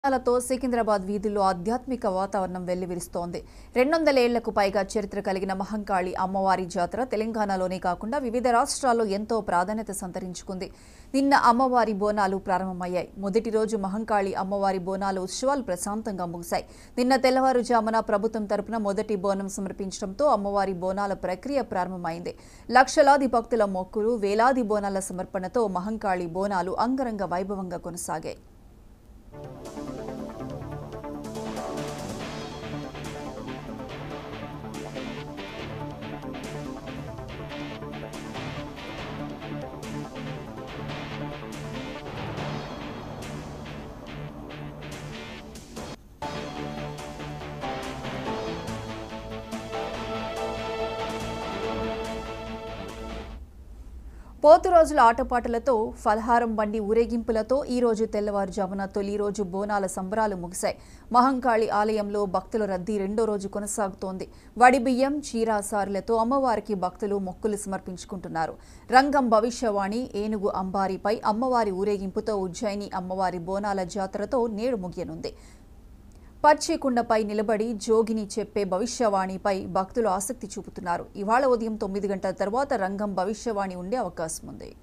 తో సికింద్రాబాద్ వీధుల్లో ఆధ్యాత్మిక వాతావరణం వెల్లివిరుస్తోంది రెండొందల ఏళ్లకు పైగా చరిత్ర కలిగిన మహంకాళి అమ్మవారి జాతర తెలంగాణలోనే కాకుండా వివిధ రాష్ట్రాల్లో ఎంతో ప్రాధాన్యత సంతరించుకుంది నిన్న అమ్మవారి బోనాలు ప్రారంభమయ్యాయి మొదటి రోజు మహంకాళి అమ్మవారి బోనాలు ఉత్సవాలు ప్రశాంతంగా ముగిశాయి నిన్న తెల్లవారుజామున ప్రభుత్వం తరపున మొదటి బోనం సమర్పించడంతో అమ్మవారి బోనాల ప్రక్రియ ప్రారంభమైంది లక్షలాది భక్తుల మొక్కులు వేలాది బోనాల సమర్పణతో మహంకాళి బోనాలు అంగరంగ వైభవంగా కొనసాగాయి పోతు రోజుల ఆటపాటలతో ఫలహారం బండి ఊరేగింపులతో ఈ రోజు తెల్లవారుజామున తొలి రోజు బోనాల సంబరాలు ముగిశాయి మహంకాళి ఆలయంలో భక్తుల రద్దీ రెండో రోజు కొనసాగుతోంది వడిబియ్యం చీరాసారులతో అమ్మవారికి భక్తులు మొక్కులు సమర్పించుకుంటున్నారు రంగం భవిష్యవాణి ఏనుగు అంబారిపై అమ్మవారి ఊరేగింపుతో ఉజ్జయిని అమ్మవారి బోనాల జాతరతో నేడు ముగియనుంది పచ్చికుండపై నిలబడి జోగిని చెప్పే భవిష్యవాణిపై భక్తులు ఆసక్తి చూపుతున్నారు ఇవాళ ఉదయం తొమ్మిది గంటల తర్వాత రంగం భవిష్యవాణి ఉండే అవకాశం ఉంది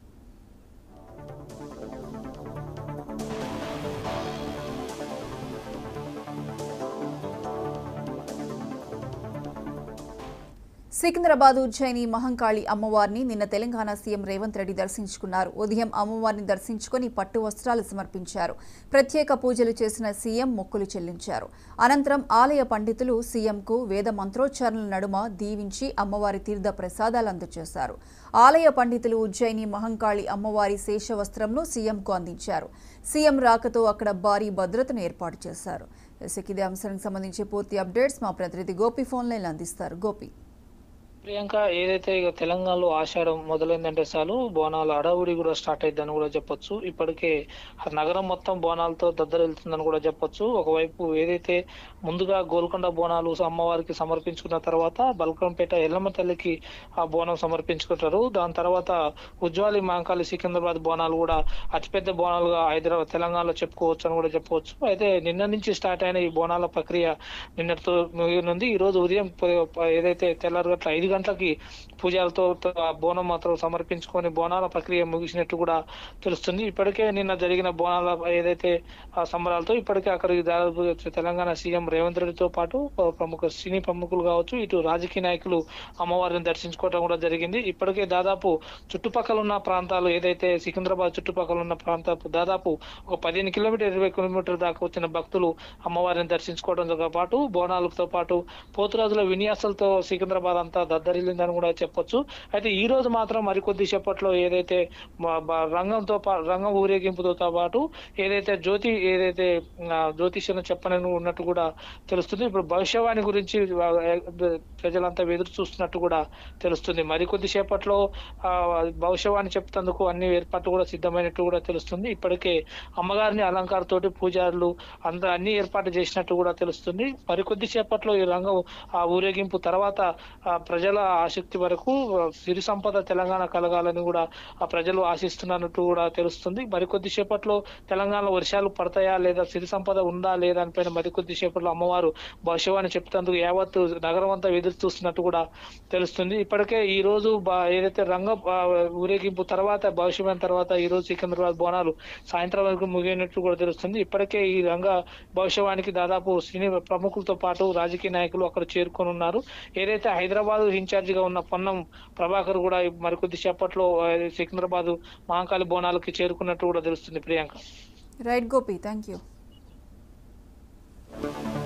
సికింద్రాబాద్ ఉజ్జయిని మహంకాళి అమ్మవారిని నిన్న తెలంగాణ సీఎం రేవంత్ రెడ్డి దర్శించుకున్నారు ఉదయం అమ్మవారిని దర్శించుకుని పట్టు వస్త్రాలు సమర్పించారు ప్రత్యేక పూజలు చేసిన సీఎం మొక్కులు చెల్లించారు అనంతరం ఆలయ పండితులు సీఎంకు వేద మంత్రోచ్చారణల నడుమ దీవించి అమ్మవారి తీర్థ ప్రసాదాలు అందజేశారు ఆలయ పండితులు ఉజ్జయిని మహంకాళి అమ్మవారి శేషవస్త్రంను సీఎంకు అందించారు సీఎం రాకతో అక్కడ భారీ భద్రతను ఏర్పాటు చేశారు ఇదే అంశానికి సంబంధించి పూర్తి అప్డేట్స్ మా ప్రతినిధి గోపి ఫోన్ లైన్ అందిస్తారు గోపి ప్రియాంక ఏదైతే ఇక తెలంగాణలో ఆషాఢం మొదలైందంటే చాలు బోనాల అడవుడి కూడా స్టార్ట్ అయిద్దని కూడా చెప్పొచ్చు ఇప్పటికే ఆ నగరం మొత్తం బోనాలతో దద్దరెళ్తుందని కూడా చెప్పొచ్చు ఒకవైపు ఏదైతే ముందుగా గోల్కొండ బోనాలు అమ్మవారికి సమర్పించుకున్న తర్వాత బల్కంపేట ఎల్లమ్మ తల్లికి ఆ బోనం సమర్పించుకుంటారు దాని తర్వాత ఉజ్వాలి మాంకాళి సికింద్రాబాద్ బోనాలు కూడా అతిపెద్ద బోనాలుగా హైదరాబాద్ తెలంగాణలో చెప్పుకోవచ్చు అని కూడా చెప్పవచ్చు అయితే నిన్న నుంచి స్టార్ట్ అయిన ఈ బోనాల ప్రక్రియ నిన్నటితో ముగినుంది ఈ రోజు ఉదయం ప- ఏదైతే తెల్లారగట్ల ఐదు గంటలకి పూజలతో ఆ బోనం మాత్రం సమర్పించుకొని బోనాల ప్రక్రియ ముగిసినట్టు కూడా తెలుస్తుంది ఇప్పటికే నిన్న జరిగిన బోనాల ఏదైతే ఆ సంబరాలతో ఇప్పటికే అక్కడికి దాదాపు తెలంగాణ సీఎం రేవంత్ రెడ్డితో పాటు ప్రముఖ సినీ ప్రముఖులు కావచ్చు ఇటు రాజకీయ నాయకులు అమ్మవారిని దర్శించుకోవడం కూడా జరిగింది ఇప్పటికే దాదాపు చుట్టుపక్కల ఉన్న ప్రాంతాలు ఏదైతే సికింద్రాబాద్ చుట్టుపక్కల ఉన్న ప్రాంతాలు దాదాపు ఒక పదిహేను కిలోమీటర్ ఇరవై కిలోమీటర్ దాకా వచ్చిన భక్తులు అమ్మవారిని దర్శించుకోవడంతో పాటు బోనాలతో పాటు పోతురాజుల విన్యాసాలతో సికింద్రాబాద్ అంతా దద్దరిల్లిందని కూడా చెప్పొచ్చు అయితే ఈ రోజు మాత్రం మరికొద్ది సేపట్లో ఏదైతే మ- బ- రంగంతో పా- రంగం ఊరేగింపుతో పాటు ఏదైతే జ్యోతి ఏదైతే ఆ, జ్యోతిష్యం చెప్పనని ఉన్నట్టు కూడా తెలుస్తుంది ఇప్పుడు భవిష్యవాణి గురించి ఆ, ప్రజలంతా ఎదురు చూస్తున్నట్టు కూడా తెలుస్తుంది మరికొద్ది సేపట్లో ఆ, భవిష్యవాణి చెప్తందుకు అన్ని ఏర్పాట్లు కూడా సిద్ధమైనట్టు కూడా తెలుస్తుంది ఇప్పటికే అమ్మగారిని అలంకారతోటి పూజారులు అంత అన్ని ఏర్పాటు చేసినట్టు కూడా తెలుస్తుంది మరికొద్ది సేపట్లో ఈ రంగం ఆ ఊరేగింపు తర్వాత ఆ ప్రజల ఆసక్తి వరకు ఆ, సిరి సంపద తెలంగాణ కలగాలని కూడా ఆ ప్రజలు ఆశిస్తున్నట్టు కూడా తెలుస్తుంది మరికొద్ది సేపట్లో తెలంగాణలో వర్షాలు పడతాయా లేదా సిరి సంపద ఉందా లేదా దానిపైన మరికొద్ది సేపట్లో అమ్మవారు భవిష్యవాణి చెప్తందుకు యావత్ నగరం అంతా ఎదురు చూస్తున్నట్టు కూడా తెలుస్తుంది ఇప్పటికే ఈ రోజు బా- ఏదైతే రంగ ఆ, ఊరేగింపు తర్వాత భవిష్యవాణి తర్వాత ఈ రోజు సికింద్రాబాద్ బోనాలు సాయంత్రం వరకు ముగినట్టు కూడా తెలుస్తుంది ఇప్పటికే ఈ రంగ భవిష్యవాణికి దాదాపు సినీ ప్రముఖులతో పాటు రాజకీయ నాయకులు అక్కడ చేరుకొని ఉన్నారు ఏదైతే హైదరాబాద్ ఇన్ఛార్జ్ గా ఉన్న పొన్నం ప్రభాకర్ కూడా మరికొద్ది సేపట్లో ఆ, సికింద్రాబాద్ మహాకాళి బోనాలకి చేరుకున్నట్టు కూడా తెలుస్తుంది Priyanka right Gopi thank you